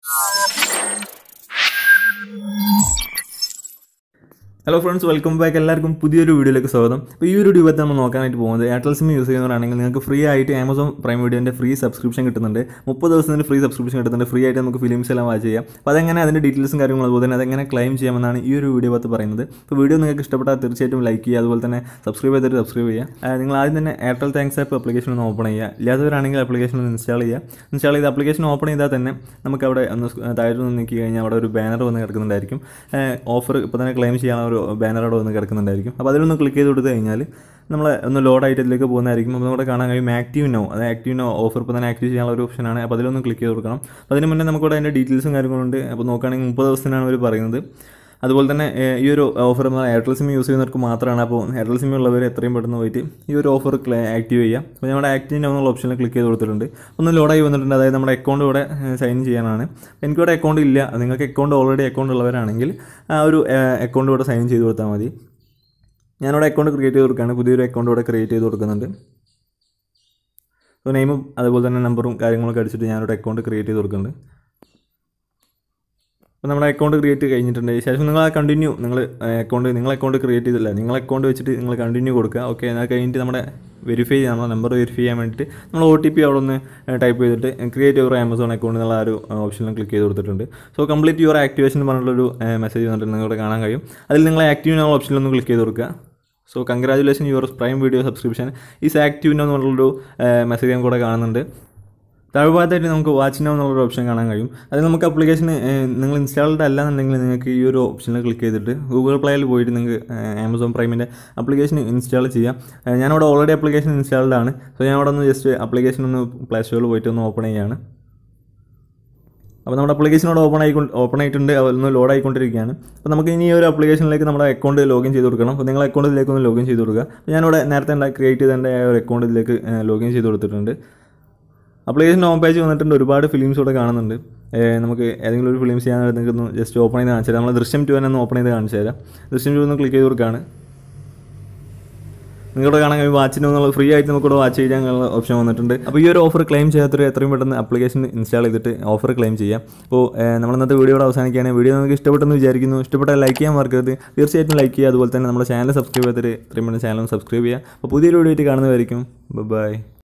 hello friends welcome back എല്ലാവർക്കും പുതിയൊരു വീഡിയോയിലേക്ക് സ്വാഗതം അപ്പോൾ ഈ ഒരു രൂപത്തിൽ നമ്മൾ നോക്കാനായിട്ട് പോകുന്നത് എയർടെൽ സിം യൂസ് ചെയ്യുന്നവരാണെങ്കിൽ നിങ്ങൾക്ക് ഫ്രീ ആയിട്ട് ആമസോൺ പ്രൈം വീഡിയോൻ്റെ ഫ്രീ സബ്സ്ക്രിപ്ഷൻ കിട്ടുന്നുണ്ട് മുപ്പത് ദിവസത്തിന് ഫ്രീ സബ്സ്ക്രിപ്ഷൻ കിട്ടുന്നുണ്ട് ഫ്രീ ആയിട്ട് നമുക്ക് ഫിലിംസ് എല്ലാം വാച്ച് ചെയ്യാം അപ്പോൾ അതെങ്ങനെ അതിൻ്റെ ഡീറ്റെയിൽസും കാര്യങ്ങളും അതുപോലെ തന്നെ അതെങ്ങനെ ക്ലെയിം ചെയ്യാമെന്നാണ് ഈ ഒരു വീഡിയോ പത്ത് പറയുന്നത് അപ്പോൾ വീഡിയോ നിങ്ങൾക്ക് ഇഷ്ടപ്പെട്ടാൽ തീർച്ചയായിട്ടും ലൈക്ക് ചെയ്യുക അതുപോലെ തന്നെ സബ്സ്ക്രൈബ് ചെയ്തിട്ട് സബ്സ്ക്രൈബ് ചെയ്യുക ആ, നിങ്ങൾ ആദ്യം തന്നെ എയർടെൽ താങ്ക്സ് ആപ്പ് ആപ്ലിക്കേഷൻ ഒന്ന് ഓപ്പൺ ചെയ്യുക ഇല്ലാത്തവരാണെങ്കിൽ ആപ്ലിക്കേഷൻ ഒന്ന് ഇൻസ്റ്റാൾ ചെയ്യുക ഇൻസ്റ്റാൾ ചെയ്ത് ആപ്ലിക്കേഷൻ ഓപ്പൺ ചെയ്താൽ തന്നെ നമുക്ക് അവിടെ ഒന്ന് സ്- താഴോട്ട് ഒന്ന് നീക്കി കഴിഞ്ഞാൽ അവിടെ ഒരു ബാനർ വന്ന് കിടക്കുന്നുണ്ടായിരിക്കും ഓഫർ ഇപ്പോൾ തന്നെ ക്ലെയിം ചെയ്യാനുള്ള ഒരു ബാനർ അവിടെ വന്ന് കിടക്കുന്നുണ്ടായിരിക്കും അപ്പോൾ അതിലൊന്ന് ക്ലിക്ക് ചെയ്ത് കൊടുത്തു കഴിഞ്ഞാൽ നമ്മൾ ഒന്ന് ലോഡ് ആയിട്ട് ഇതിലേക്ക് പോകുന്നതായിരിക്കും അപ്പോൾ നമ്മുടെ കാണാൻ കഴിയും ആക്റ്റീവ് നോ അത് ആക്റ്റീവ് നോ ഓഫർ ഇപ്പോൾ തന്നെ ആക്റ്റീവ് ചെയ്യാനുള്ള ഒരു ഓപ്ഷനാണ് അപ്പോൾ അതിലൊന്ന് ക്ലിക്ക് ചെയ്ത് കൊടുക്കണം അപ്പോൾ അതിന് മുന്നേ നമുക്കിവിടെ അതിൻ്റെ ഡീറ്റെയിൽസും കാര്യങ്ങളുണ്ട് അപ്പോൾ നോക്കുകയാണെങ്കിൽ മുപ്പത് ദിവസത്തിനാണ് അവർ പറയുന്നത് അതുപോലെ തന്നെ ഏഹ്, ഈ ഒരു ഓഫർ നമ്മൾ എയർടെൽ സിം യൂസ് ചെയ്യുന്നവർക്ക് മാത്രമാണ് അപ്പോൾ എയർടെൽ സിം ഉള്ളവർ എത്രയും പെട്ടെന്ന് പോയിട്ട് ഈ ഒരു ഓഫർ ആക്റ്റീവ് ചെയ്യാം അപ്പോൾ നമ്മുടെ ആക്റ്റീവ് എന്നുള്ള ഓപ്ഷനിൽ ക്ലിക്ക് ചെയ്ത് കൊടുത്തിട്ടുണ്ട് ഒന്ന് ലോഡായി വന്നിട്ടുണ്ട് അതായത് നമ്മുടെ അക്കൗണ്ട് ഇവിടെ സൈൻ ചെയ്യാനാണ് എനിക്കിവിടെ അക്കൗണ്ട് ഇല്ല നിങ്ങൾക്ക് അക്കൗണ്ട് ഓൾറെഡി അക്കൗണ്ട് ഉള്ളവരാണെങ്കിൽ ആ ഒരു അക്കൗണ്ട് ഇവിടെ സൈൻ ചെയ്ത് കൊടുത്താൽ മതി ഞാനിവിടെ അക്കൗണ്ട് ക്രിയേറ്റ് ചെയ്ത് കൊടുക്കുകയാണ് പുതിയൊരു അക്കൗണ്ട് ഇവിടെ ക്രിയേറ്റ് ചെയ്ത് കൊടുക്കുന്നുണ്ട് അപ്പോൾ നെയിമും അതുപോലെ തന്നെ നമ്പറും കാര്യങ്ങളൊക്കെ അടിച്ചിട്ട് ഞാനൊരു അക്കൗണ്ട് ക്രിയേറ്റ് ചെയ്ത് കൊടുക്കുന്നുണ്ട് അപ്പോൾ നമ്മുടെ അക്കൗണ്ട് ക്രിയേറ്റ് കഴിഞ്ഞിട്ടുണ്ട് ശേഷം നിങ്ങൾ ആ കണ്ടിന്യൂ നിങ്ങൾ അക്കൗണ്ട് നിങ്ങൾ അക്കൗണ്ട് ക്രിയേറ്റ് ചെയ്തില്ല നിങ്ങൾ അക്കൗണ്ട് വെച്ചിട്ട് നിങ്ങൾ കണ്ടിന്യൂ കൊടുക്കുക ഓക്കെ അത് കഴിഞ്ഞിട്ട് നമ്മുടെ വെരിഫൈ ചെയ്യാൻ നമ്മുടെ നമ്പർ വെരിഫൈ ചെയ്യാൻ വേണ്ടിയിട്ട് നമ്മൾ ഒ ടി പി അവിടെ ഒന്ന് ടൈപ്പ് ചെയ്തിട്ട് ക്രിയേറ്റ് യുവർ ആമസോൺ അക്കൗണ്ട് എന്നുള്ള ആ ഒരു ഓപ്ഷനിൽ ക്ലിക്ക് ചെയ്ത് കൊടുത്തിട്ടുണ്ട് സോ കംപ്ലീറ്റ് യുവർ ആക്ടിവേഷൻ പറഞ്ഞിട്ടുള്ളൊരു മെസ്സേജ് വന്നിട്ട് നിങ്ങൾക്ക് കാണാൻ കഴിയും അതിൽ നിങ്ങൾ ആക്റ്റീവ് എന്നുള്ള ഓപ്ഷനിലൊന്ന് ക്ലിക്ക് ചെയ്ത് കൊടുക്കുക so congratulation your prime video subscription is active എന്നുള്ളൊരു മെസ്സേജ് നമുക്ക് കൂടെ കാണുന്നുണ്ട് താഴ്ഭാഗത്തായിട്ട് നമുക്ക് വാച്ച് നോ എന്നുള്ളൊരു ഓപ്ഷൻ കാണാൻ കഴിയും അത് നമുക്ക് അപ്ലിക്കേഷൻ നിങ്ങൾ ഇൻസ്റ്റാൾഡ് അല്ല എന്നുണ്ടെങ്കിൽ നിങ്ങൾക്ക് ഈ ഒരു ഓപ്ഷനിൽ ക്ലിക്ക് ചെയ്തിട്ട് ഗൂഗിൾ പ്ലേയിൽ പോയിട്ട് നിങ്ങൾക്ക് ആമസോൺ പ്രൈമിൻ്റെ അപ്ലിക്കേഷൻ ഇൻസ്റ്റാൾ ചെയ്യാം ഏഹ് ഞാനവിടെ ഓൾറെഡി അപ്ലിക്കേഷൻ ഇൻസ്റ്റാൾഡ് ആണ് സോ ഞാൻ അവിടെ ഒന്ന് ജസ്റ്റ് അപ്ലിക്കേഷൻ ഒന്ന് പ്ലേ സ്റ്റോറിൽ പോയിട്ട് ഒന്ന് ഓപ്പൺ ചെയ്യുകയാണ് അപ്പോൾ നമ്മുടെ അപ്ലിക്കേഷനോട് ഓപ്പൺ ആയി ഓപ്പൺ ആയിട്ടുണ്ട് അതൊന്ന് ലോഡ് ആയിക്കൊണ്ടിരിക്കുകയാണ് അപ്പോൾ നമുക്ക് ഇനി ഈ ഒരു അപ്ലിക്കേഷനിലേക്ക് നമ്മുടെ അക്കൗണ്ട് ലോഗിൻ ചെയ്ത് കൊടുക്കണം അപ്പോൾ നിങ്ങൾ അക്കൗണ്ട് ഇതിലേക്ക് ഒന്ന് ലോഗിൻ ചെയ്ത് കൊടുക്കുക അപ്പോൾ ഞാനിവിടെ നേരത്തെ ക്രിയേറ്റ് ചെയ്ത എൻ്റെ ആ ഒരു അക്കൗണ്ട് ഇതിലേക്ക് ലോഗിൻ ചെയ്ത് കൊടുത്തിട്ടുണ്ട് അപ്ലിക്കേഷൻ ഹോം പേജ് വന്നിട്ടുണ്ട് ഒരുപാട് ഫിലിംസ് ഇവിടെ കാണുന്നുണ്ട് ഏഹ് നമുക്ക് ഏതെങ്കിലും ഒരു ഫിലിംസ് ചെയ്യാൻ നിങ്ങൾക്ക് ഒന്ന് ജസ്റ്റ് ഓപ്പൺ ചെയ്ത് കാണിച്ചു തരാം നമ്മൾ ദൃശ്യം ടു തന്നെ ഒന്ന് ഓപ്പൺ ചെയ്ത് കാണിച്ചു തരാം ദൃശ്യം ടു ഒന്ന് ക്ലിക്ക് ചെയ്ത് കൊടുക്കുകയാണ് നിങ്ങളുടെ കാണാൻ കഴിയും വാച്ചിന് എന്നുള്ള ഫ്രീ ആയിട്ട് നമുക്കിവിടെ വാച്ച് ചെയ്യാനുള്ള ഓപ്ഷൻ വന്നിട്ടുണ്ട് അപ്പോൾ ഈ ഒരു ഓഫർ ക്ലെയിം ചെയ്യാത്തൊരു എത്രയും പെട്ടെന്ന് ആപ്ലിക്കേഷൻ ഇൻസ്റ്റാൾ ചെയ്തിട്ട് ഓഫർ ക്ലെയിം ചെയ്യാം അപ്പോൾ ഏഹ്, നമ്മൾ ഇന്നത്തെ വീഡിയോ ഇവിടെ അവസാനിക്കുകയാണ് വീഡിയോ നിങ്ങൾക്ക് ഇഷ്ടപ്പെട്ടെന്ന് വിചാരിക്കുന്നു ഇഷ്ടപ്പെട്ടാൽ ലൈക്ക് ചെയ്യാൻ മറക്കരുത് തീർച്ചയായിട്ടും ലൈക്ക് ചെയ്യുക അതുപോലെ തന്നെ നമ്മുടെ ചാനൽ സബ്സ്ക്രൈബ് ചെയ്തിട്ട് എത്രയും പെട്ടെന്ന് ചാനൽ സബ്സ്ക്രൈബ് ചെയ്യുക അപ്പോൾ പുതിയൊരു വീഡിയോ ആയിട്ട് കാണുന്നതായിരിക്കും ബൈ